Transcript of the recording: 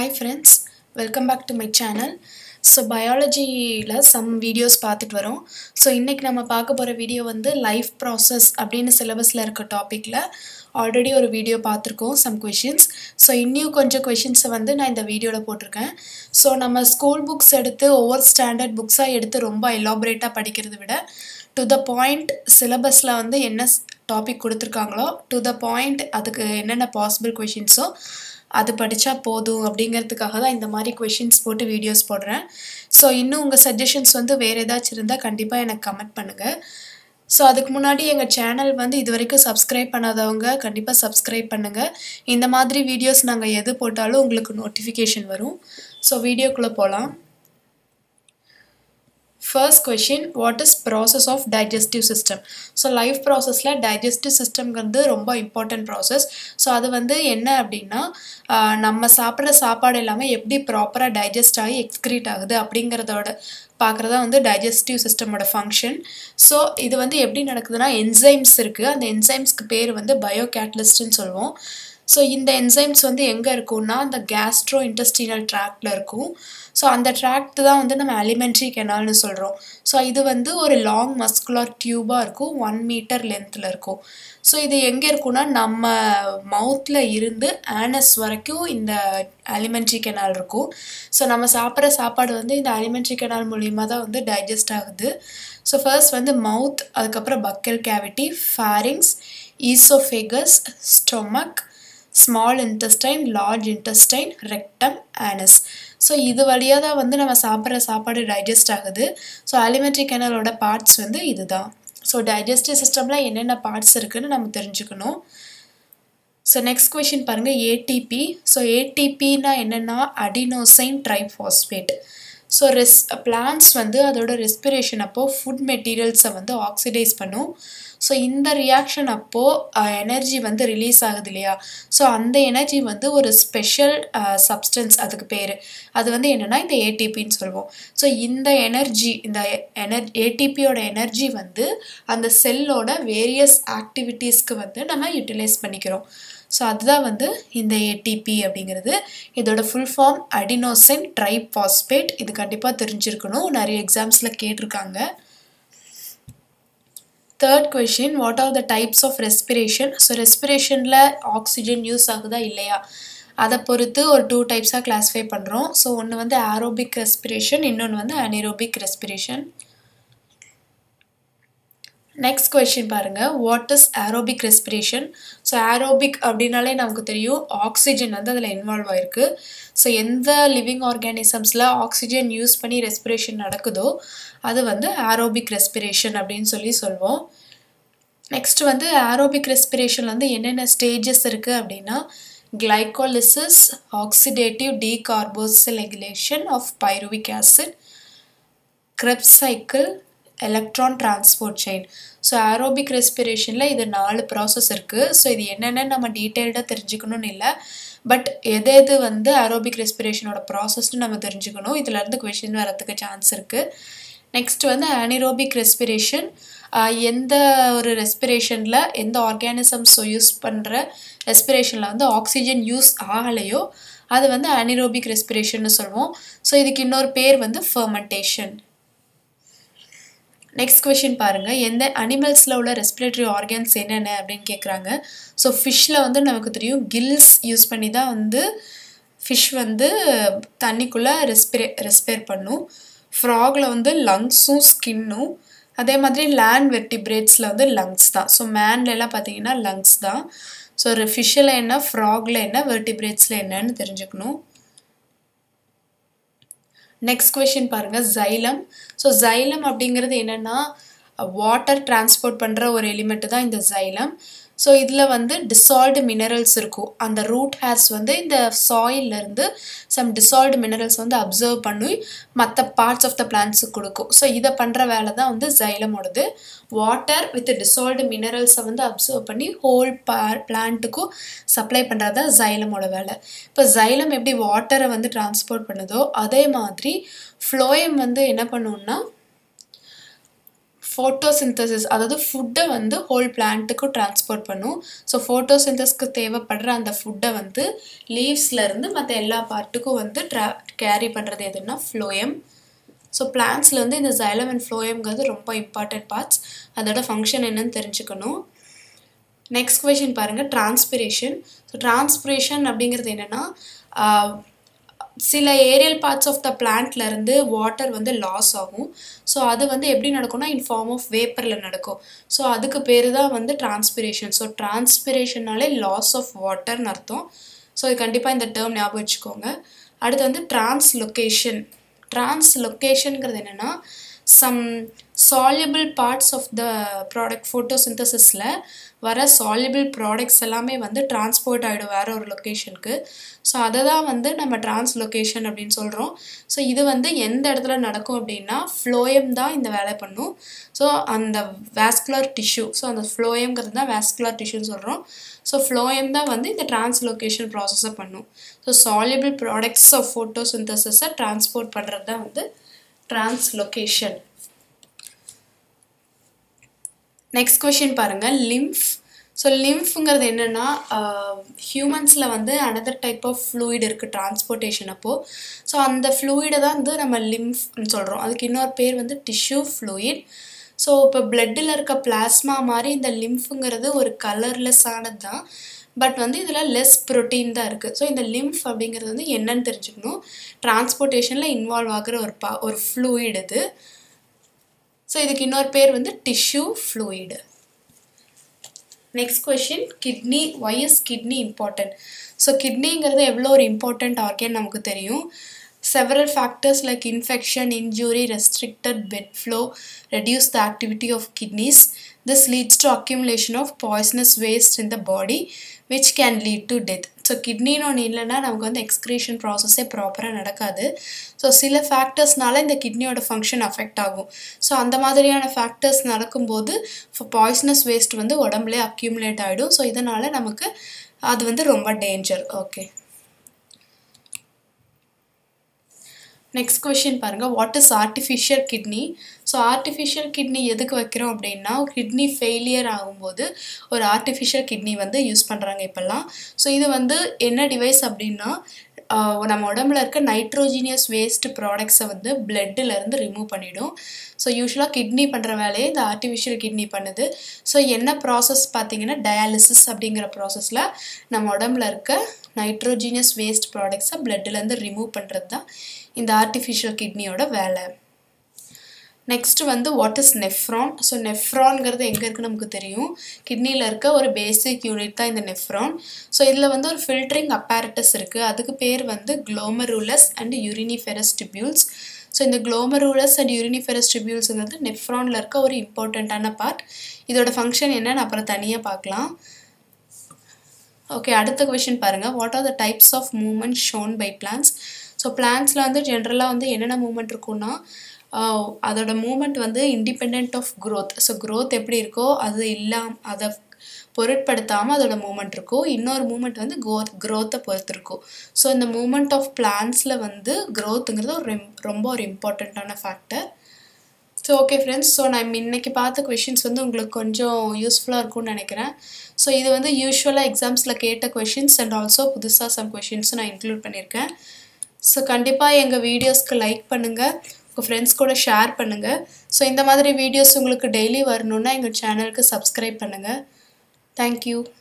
hi friends welcome back to my channel so பயாலஜியில் some videos பார்த்துட்டு வரோம் so இன்றைக்கி நம்ம பார்க்க போகிற வீடியோ வந்து லைஃப் ப்ராசஸ் அப்படின்னு சிலபஸில் இருக்க டாப்பிக்கில் ஆல்ரெடி ஒரு வீடியோ பார்த்துருக்கோம் சம் கொஷின்ஸ் ஸோ இன்னும் கொஞ்சம் கொஷின்ஸை வந்து நான் இந்த வீடியோவில் போட்டிருக்கேன் ஸோ நம்ம ஸ்கூல் புக்ஸ் எடுத்து ஒவ்வொரு ஸ்டாண்டர்ட் புக்ஸாக எடுத்து ரொம்ப எலாபரேட்டாக படிக்கிறத விட டு த பாயிண்ட் சிலபஸில் வந்து என்ன டாபிக் கொடுத்துருக்காங்களோ டு த பாயிண்ட் அதுக்கு என்னென்ன பாசிபிள் கொஷின்ஸோ அது படித்தா போதும் அப்படிங்கிறதுக்காக தான் இந்த மாதிரி கொஷின்ஸ் போட்டு வீடியோஸ் போடுறேன் ஸோ இன்னும் உங்கள் சஜஷன்ஸ் வந்து வேறு ஏதாச்சும் இருந்தால் கண்டிப்பாக எனக்கு கமெண்ட் பண்ணுங்கள் ஸோ அதுக்கு முன்னாடி எங்கள் சேனல் வந்து இது வரைக்கும் சப்ஸ்கிரைப் பண்ணாதவங்க கண்டிப்பாக சப்ஸ்கிரைப் பண்ணுங்கள் இந்த மாதிரி வீடியோஸ் நாங்கள் எது போட்டாலும் உங்களுக்கு நோட்டிஃபிகேஷன் வரும் ஸோ வீடியோக்குள்ளே போகலாம் first question what is process of digestive system so life ப்ராசஸில் டைஜஸ்டிவ் சிஸ்டம்ங்கிறது ரொம்ப இம்பார்ட்டன்ட் ப்ராசஸ் ஸோ அது வந்து என்ன அப்படின்னா நம்ம சாப்பிட்ற சாப்பாடு எல்லாமே எப்படி ப்ராப்பராக டைஜஸ்ட் ஆகி எக்ஸ்க்ரீட் ஆகுது அப்படிங்கிறதோட பார்க்குறதா வந்து டைஜஸ்டிவ் சிஸ்டமோட ஃபங்க்ஷன் ஸோ இது வந்து எப்படி நடக்குதுன்னா என்சைம்ஸ் இருக்குது அந்த என்சைம்ஸ்க்கு பேர் வந்து பயோ கேட்டலிஸ்ட்னு சொல்லுவோம் ஸோ இந்த என்சைம்ஸ் வந்து எங்கே இருக்கும்னா அந்த கேஸ்ட்ரோ இன்டஸ்டினல் ட்ராக்டில் இருக்கும் ஸோ அந்த ட்ராக்ட் தான் வந்து நம்ம அலிமெண்ட்ரி கெனால்னு சொல்கிறோம் ஸோ இது வந்து ஒரு லாங் மஸ்குலர் டியூபாக இருக்கும் ஒன் மீட்டர் லென்த்தில் இருக்கும் ஸோ இது எங்கே இருக்குன்னா நம்ம மவுத்தில் இருந்து ஆனஸ் வரைக்கும் இந்த அலிமெண்ட்ரி கெனால் இருக்கும் ஸோ நம்ம சாப்பிட்ற சாப்பாடு வந்து இந்த அலிமெண்ட்ரி கெனால் மூலிமா தான் வந்து டைஜஸ்ட் ஆகுது ஸோ ஃபர்ஸ்ட் வந்து மவுத் அதுக்கப்புறம் buccal cavity pharynx oesophagus stomach small intestine large intestine rectum anus so இது வழியாக தான் வந்து நம்ம சாப்பிட்ற சாப்பாடு டைஜஸ்ட் ஆகுது ஸோ அலிமெண்ட்ரி கெனலோட பார்ட்ஸ் வந்து இதுதான் ஸோ டைஜஸ்டிவ் சிஸ்டமில் என்னென்ன பார்ட்ஸ் இருக்குதுன்னு நம்ம தெரிஞ்சுக்கணும் ஸோ நெக்ஸ்ட் கொஷின் பாருங்கள் ஏடிபி ஸோ ஏடிபின்னா என்னென்னா அடினோசைன் ட்ரைஃபாஸ்பேட் ஸோ ரெஸ் பிளான்ஸ் வந்து அதோட ரெஸ்பிரேஷன் அப்போது ஃபுட் மெட்டீரியல்ஸை வந்து ஆக்சிடைஸ் பண்ணும் ஸோ இந்த ரியாக்ஷன் அப்போது எனர்ஜி வந்து ரிலீஸ் ஆகுது இல்லையா ஸோ அந்த எனர்ஜி வந்து ஒரு ஸ்பெஷல் சப்ஸ்டன்ஸ் அதுக்கு பேர் அது வந்து என்னென்னா இந்த ஏடிபின்னு சொல்லுவோம் ஸோ இந்த எனர்ஜி இந்த எனர் ஏடிபியோட எனர்ஜி வந்து அந்த செல்லோட வேரியஸ் ஆக்டிவிட்டீஸ்க்கு வந்து நம்ம யூட்டிலைஸ் பண்ணிக்கிறோம் ஸோ அதுதான் வந்து இந்த ஏடிபி அப்படிங்கிறது இதோட ஃபுல் ஃபார்ம் அடினோசைன் ட்ரைபாஸ்பேட் இது கண்டிப்பாக தெரிஞ்சிருக்கணும் நிறைய எக்ஸாம்ஸில் கேட்டிருக்காங்க third question what are the types of respiration so ரெஸ்பிரேஷனில் ஆக்சிஜன் யூஸ் ஆகுதா இல்லையா அதை பொறுத்து ஒரு டூ டைப்ஸாக கிளாஸிஃபை பண்ணுறோம் ஸோ ஒன்று வந்து ஆரோபிக் ரெஸ்பிரேஷன் இன்னொன்று வந்து அனிரோபிக் ரெஸ்பிரேஷன் நெக்ஸ்ட் கொஷின் பாருங்கள் what is aerobic respiration so aerobic அப்படின்னாலே நமக்கு தெரியும் ஆக்சிஜன் வந்து அதில் இன்வால்வ் ஆகிருக்கு ஸோ எந்த லிவிங் ஆர்கானிசம்ஸில் ஆக்சிஜன் யூஸ் பண்ணி ரெஸ்பிரேஷன் நடக்குதோ அது வந்து ஆரோபிக் ரெஸ்பிரேஷன் அப்படின்னு சொல்லி சொல்வோம் நெக்ஸ்ட் வந்து ஆரோபிக் ரெஸ்பிரேஷன் வந்து என்னென்ன ஸ்டேஜஸ் இருக்குது அப்படின்னா glycolysis oxidative decarboxylation of pyruvic acid Kreb cycle electron transport chain so aerobic ரெஸ்பிரேஷனில் இது நாலு ப்ராசஸ் இருக்குது ஸோ இது என்னென்னு நம்ம டீட்டெயில்டாக தெரிஞ்சுக்கணும்னு இல்லை பட் எது எது வந்து ஆரோபிக் ரெஸ்பிரேஷனோட ப்ராசஸ்னு நம்ம தெரிஞ்சுக்கணும் இதுலேருந்து கொஷின் வரத்துக்கு சான்ஸ் இருக்குது நெக்ஸ்ட் வந்து ஆனிரோபிக் ரெஸ்பிரேஷன் எந்த ஒரு ரெஸ்பிரேஷனில் எந்த ஆர்கானிசம்ஸ் யூஸ் பண்ணுற ரெஸ்பிரேஷனில் வந்து ஆக்சிஜன் யூஸ் ஆகலையோ அது வந்து ஆனிரோபிக் ரெஸ்பிரேஷன்னு சொல்லுவோம் ஸோ இதுக்கு இன்னொரு பேர் வந்து ஃபர்மெண்டேஷன் நெக்ஸ்ட் கொஷின் பாருங்கள் எந்த அனிமல்ஸில் உள்ள ரெஸ்பிரேட்டரி ஆர்கன்ஸ் என்னென்ன அப்படின்னு கேட்குறாங்க ஸோ ஃபிஷ்ஷில் வந்து நமக்கு தெரியும் கில்ஸ் யூஸ் பண்ணி தான் வந்து ஃபிஷ் வந்து தண்ணிக்குள்ளே ரெஸ்பிரே ரெஸ்பேர் பண்ணும் ஃப்ராகில் வந்து லங்ஸும் ஸ்கின்னும் அதே மாதிரி லேண்ட் வெர்டிபிரேட்ஸில் வந்து லங்ஸ் தான் ஸோ மேன்லலாம் பார்த்தீங்கன்னா லங்ஸ் தான் ஸோ ஒரு ஃபிஷ்ஷில் என்ன ஃப்ராகில் என்ன வெர்டிபிரேட்ஸில் என்னன்னு தெரிஞ்சுக்கணும் நெக்ஸ்ட் கொஷின் பாருங்கள் ஜைலம் ஸோ ஜைலம் அப்படிங்கிறது என்னென்னா வாட்டர் டிரான்ஸ்போர்ட் பண்ணுற ஒரு எலிமெண்ட்டு தான் இந்த ஜைலம் ஸோ இதில் வந்து டிசால்வ்டு மினரல்ஸ் இருக்கும் அந்த ரூட் ஹேர்ஸ் வந்து இந்த சாயிலிருந்து சம் டிசால்வ்டு மினரல்ஸ் வந்து அப்சர்வ் பண்ணி மற்ற பார்ட்ஸ் ஆஃப் த பிளான்ஸுக்கு கொடுக்கும் ஸோ இதை பண்ணுற வேலை தான் வந்து ஜைலமோடது வாட்டர் வித் டிசால்வ்டு மினரல்ஸை வந்து அப்சர்வ் பண்ணி ஹோல் பிளான்ட்டுக்கும் சப்ளை பண்ணுறது தான் ஜைலமோட வேலை இப்போ ஜைலம் எப்படி வாட்டரை வந்து டிரான்ஸ்போர்ட் பண்ணுதோ அதே மாதிரி ஃப்ளோயம் வந்து என்ன பண்ணுன்னா ஃபோட்டோசிந்தசிஸ் அதாவது ஃபுட்டை வந்து ஹோல் பிளான்ட்டுக்கும் டிரான்ஸ்போர்ட் பண்ணும் ஸோ ஃபோட்டோசிந்தஸ்க்கு தேவைப்படுற அந்த ஃபுட்டை வந்து லீவ்ஸ்லேருந்து மற்ற எல்லா பார்ட்டுக்கும் வந்து ட்ரா கேரி பண்ணுறது எதுன்னா ஃப்ளோயம் ஸோ பிளான்ஸில் வந்து இந்த ஜைலம் அண்ட் ஃப்ளோயம்ங்கிறது ரொம்ப இம்பார்ட்டன்ட் பார்ட்ஸ் அதோட ஃபங்க்ஷன் என்னன்னு தெரிஞ்சுக்கணும் நெக்ஸ்ட் கொஷின் பாருங்கள் டிரான்ஸ்பிரேஷன் ஸோ டிரான்ஸ்பிரேஷன் அப்படிங்கிறது என்னென்னா சில ஏரியல் பார்ட்ஸ் ஆஃப் த பிளான்ட்லேருந்து வாட்டர் வந்து லாஸ் ஆகும் ஸோ அது வந்து எப்படி நடக்கும்னா இன் ஃபார்ம் ஆஃப் வேப்பரில் நடக்கும் ஸோ அதுக்கு பேர் தான் வந்து டிரான்ஸ்பிரேஷன் ஸோ டிரான்ஸ்பிரேஷன்னாலே லாஸ் ஆஃப் வாட்டர்னு அர்த்தம் ஸோ இது கண்டிப்பாக இந்த டேர்ம் ஞாபகம் வச்சுக்கோங்க அடுத்து வந்து டிரான்ஸ்லொகேஷன் டிரான்ஸ்லொகேஷனுங்கிறது என்னென்னா some soluble parts of the product ஃபோட்டோசிந்தசிஸில் வர சால்யபிள் ப்ராடக்ட்ஸ் எல்லாமே வந்து டிரான்ஸ்போர்ட் ஆகிடும் வேறு ஒரு லொக்கேஷனுக்கு ஸோ அதை தான் வந்து நம்ம டிரான்ஸ்லொகேஷன் அப்படின்னு சொல்கிறோம் ஸோ இது வந்து எந்த இடத்துல நடக்கும் அப்படின்னா ஃப்ளோயம் தான் இந்த வேலை பண்ணும் ஸோ அந்த வேஸ்குலர் டிஷ்யூ ஸோ அந்த ஃப்ளோயம்ங்கிறது தான் வேஸ்குலர் டிஷ்யூன்னு சொல்கிறோம் ஸோ ஃப்ளோயம் தான் வந்து இந்த டிரான்ஸ்லொகேஷன் ப்ராசஸை பண்ணும் ஸோ சால்யபிள் ப்ராடக்ட்ஸ் ஆஃப் ஃபோட்டோசிந்தசிஸை டிரான்ஸ்போர்ட் பண்ணுறது தான் வந்து டிரான்ஸ்லொகேஷன் நெக்ஸ்ட் கொஷின் பாருங்கள் லிம்ஃப் ஸோ லிம்ஃப்ங்கிறது என்னென்னா ஹியூமன்ஸில் வந்து அனதர் டைப் ஆஃப் ஃப்ளூயிட் இருக்குது டிரான்ஸ்போர்ட்டேஷன் அப்போது ஸோ அந்த ஃப்ளூயிடை தான் வந்து நம்ம லிம்ஃப்னு சொல்கிறோம் அதுக்கு இன்னொரு பேர் வந்து டிஷ்யூ ஃப்ளூயிட் ஸோ இப்போ பிளட்டில் இருக்க பிளாஸ்மா மாதிரி இந்த லிம்ஃபுங்கிறது ஒரு கலர்லெஸ் ஆனது தான் பட் வந்து இதில் லெஸ் ப்ரோட்டீன் தான் இருக்குது ஸோ இந்த லிம்ஃப் அப்படிங்கிறது வந்து என்னன்னு தெரிஞ்சுக்கணும் டிரான்ஸ்போர்ட்டேஷனில் இன்வால்வ் ஆகிற ஒரு பா ஒரு ஃப்ளூயிட் இது ஸோ இதுக்கு இன்னொரு பேர் வந்து tissue fluid next question kidney why is kidney important so கிட்னிங்கிறது எவ்வளோ ஒரு இம்பார்ட்டண்ட் ஆர்கன் நமக்கு தெரியும் several factors like infection injury restricted bed flow reduce the activity of kidneys this leads to accumulation of poisonous waste in the body which can lead to death so கிட்னின்னு ஒன்று இல்லைன்னா நமக்கு வந்து excretion ப்ராசஸே ப்ராப்பராக நடக்காது so சில ஃபேக்டர்ஸ்னால இந்த கிட்னியோட ஃபங்க்ஷன் அஃபெக்ட் ஆகும் ஸோ அந்த மாதிரியான ஃபேக்டர்ஸ் நடக்கும்போது பாய்ஸ்னஸ் வேஸ்ட் வந்து உடம்புலே அக்யூமுலேட் ஆகிடும் ஸோ இதனால் நமக்கு அது வந்து ரொம்ப டேஞ்சர் ஓகே நெக்ஸ்ட் கொஷின் பாருங்கள் what is artificial kidney so artificial kidney எதுக்கு வைக்கிறோம் அப்படின்னா கிட்னி ஃபெயிலியர் ஆகும்போது ஒரு ஆர்டிஃபிஷியல் கிட்னி வந்து யூஸ் பண்ணுறாங்க இப்போல்லாம் ஸோ இது வந்து என்ன டிவைஸ் அப்படின்னா நம்ம உடம்புல இருக்க நைட்ரோஜீனியஸ் வேஸ்ட் ப்ராடக்ட்ஸை வந்து பிளட்டிலேருந்து ரிமூவ் பண்ணிடும் ஸோ யூஸ்வலாக கிட்னி பண்ணுற வேலையை இந்த ஆர்டிஃபிஷியல் கிட்னி பண்ணுது ஸோ என்ன ப்ராசஸ் பார்த்தீங்கன்னா டயாலிசிஸ் அப்படிங்கிற ப்ராசஸில் நம்ம உடம்புல இருக்க நைட்ரோஜீனியஸ் வேஸ்ட் ப்ராடக்ட்ஸை பிளட்டிலேருந்து ரிமூவ் பண்ணுறது தான் இந்த ஆர்டிஃபிஷியல் கிட்னியோட வேலை நெக்ஸ்ட் வந்து வாட் இஸ் நெஃப்ரான் ஸோ நெஃப்ரான்ங்கிறது எங்கே இருக்குன்னு நமக்கு தெரியும் கிட்னியில் இருக்க ஒரு பேசிக் யூனிட் தான் இந்த நெஃப்ரான் ஸோ இதில் வந்து ஒரு ஃபில்டரிங் அப்பாரட்டஸ் இருக்குது அதுக்கு பேர் வந்து குளோமரூலஸ் அண்ட் யூரினிஃபெரஸ் டிபியூல்ஸ் ஸோ இந்த குளோமரூலஸ் அண்ட் யூரினிஃபெரஸ் டிபியூல்ஸுங்கிறது நெஃப்ரானில் இருக்க ஒரு இம்பார்ட்டண்ட்டான பார்ட் இதோட ஃபங்க்ஷன் என்னன்னு அப்புறம் தனியாக பார்க்கலாம் ஓகே அடுத்த கொஷின் பாருங்கள் what are the types of movement shown by plants so பிளான்ஸில் வந்து ஜென்ரலாக வந்து என்னென்ன மூமெண்ட் இருக்குன்னா அதோட மூமெண்ட் வந்து independent of growth so growth எப்படி இருக்கோ அது இல்லாம அதை பொருட்படுத்தாமல் அதோட மூமெண்ட் இருக்கும் இன்னொரு மூமெண்ட் வந்து கோ க்ரோத்தை பொறுத்து இருக்கும் ஸோ இந்த மூமெண்ட் ஆஃப் பிளான்ஸில் வந்து க்ரோத்துங்கிறது ஒரு ரொம்ப ஒரு இம்பார்ட்டண்ட்டான factor so okay friends so நான் இன்னைக்கு பார்த்த கொஷின்ஸ் வந்து உங்களுக்கு கொஞ்சம் யூஸ்ஃபுல்லாக இருக்கும்னு நினைக்கிறேன் ஸோ இது வந்து யூஸ்வலாக எக்ஸாம்ஸில் கேட்ட கொஷின்ஸ் அண்ட் ஆல்சோ புதுசாக சம் கொஷின்ஸும் நான் இன்க்ளூட் பண்ணியிருக்கேன் ஸோ கண்டிப்பாக எங்கள் வீடியோஸ்க்கு லைக் பண்ணுங்கள் உங்கள் ஃப்ரெண்ட்ஸ் கூட ஷேர் பண்ணுங்கள் ஸோ இந்த மாதிரி வீடியோஸ் உங்களுக்கு டெய்லி வரணுன்னா எங்கள் சேனலுக்கு சப்ஸ்கிரைப் பண்ணுங்கள் தேங்க்யூ